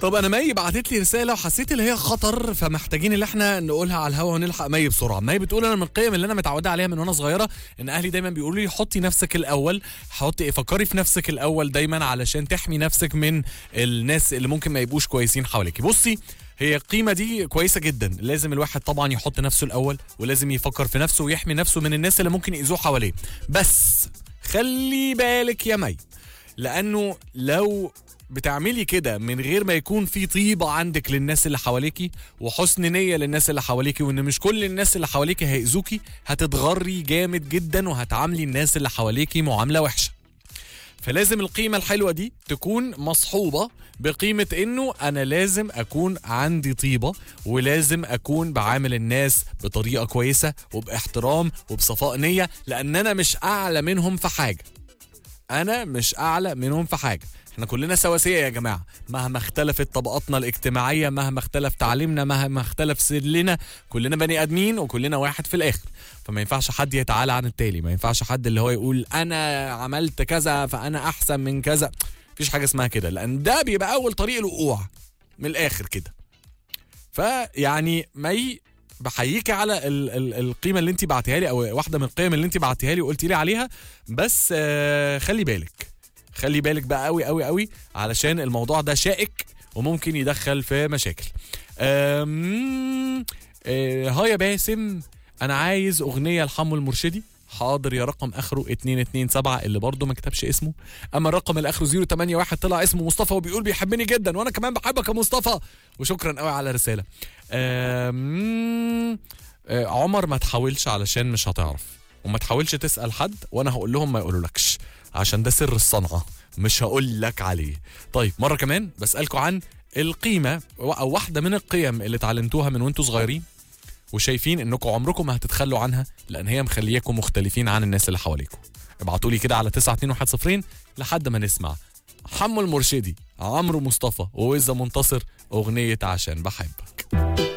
طب انا مي بعتت لي رساله وحسيت اللي هي خطر فمحتاجين اللي احنا نقولها على الهوا ونلحق مي بسرعه مي بتقول انا من القيم اللي انا متعوده عليها من وانا صغيره ان اهلي دايما بيقولوا لي حطي نفسك الاول حطي فكري في نفسك الاول دايما علشان تحمي نفسك من الناس اللي ممكن ما يبقوش كويسين حواليك بصي هي القيمة دي كويسة جدا لازم الواحد طبعا يحط نفسه الأول ولازم يفكر في نفسه ويحمي نفسه من الناس اللي ممكن يأذوه حواليه بس خلي بالك يا مي لأنه لو بتعملي كده من غير ما يكون في طيبة عندك للناس اللي حواليكي وحسن نية للناس اللي حواليكي وان مش كل الناس اللي حواليكي هيأذوكي هتتغري جامد جدا وهتعاملي الناس اللي حواليكي معاملة وحشة فلازم القيمة الحلوة دي تكون مصحوبة بقيمة انه انا لازم اكون عندي طيبة ولازم اكون بعامل الناس بطريقة كويسة وباحترام وبصفاء نية لان انا مش اعلى منهم في حاجة انا مش اعلى منهم في حاجة احنا كلنا سواسية يا جماعة مهما اختلفت طبقاتنا الاجتماعية مهما اختلف تعليمنا مهما اختلف سلنا كلنا بني ادمين وكلنا واحد في الاخر فما ينفعش حد يتعالى عن التالي ما ينفعش حد اللي هو يقول انا عملت كذا فانا احسن من كذا مفيش حاجة اسمها كده لان ده بيبقى اول طريق الوقوع من الاخر كده فيعني مي بحييكي على ال ال القيمه اللي انت بعتيها لي او واحده من القيم اللي انت بعتيها لي وقلتي لي عليها بس آه خلي بالك خلي بالك بقى قوي قوي قوي علشان الموضوع ده شائك وممكن يدخل في مشاكل أم... آه ها يا باسم انا عايز اغنيه لحمو المرشدي حاضر يا رقم اخره 227 اللي برضه ما كتبش اسمه اما الرقم اللي اخره 081 طلع اسمه مصطفى وبيقول بيحبني جدا وانا كمان بحبك يا مصطفى وشكرا قوي على الرساله أم... آه عمر ما تحاولش علشان مش هتعرف وما تحاولش تسال حد وانا هقول لهم ما يقولولكش عشان ده سر الصنعه مش هقول لك عليه طيب مره كمان بسالكم عن القيمه او واحده من القيم اللي اتعلمتوها من وانتوا صغيرين وشايفين انكم عمركم ما هتتخلوا عنها لان هي مخلياكم مختلفين عن الناس اللي حواليكم ابعتوا لي كده على 921 لحد ما نسمع حمو المرشدي عمرو مصطفى ووزة منتصر اغنيه عشان بحب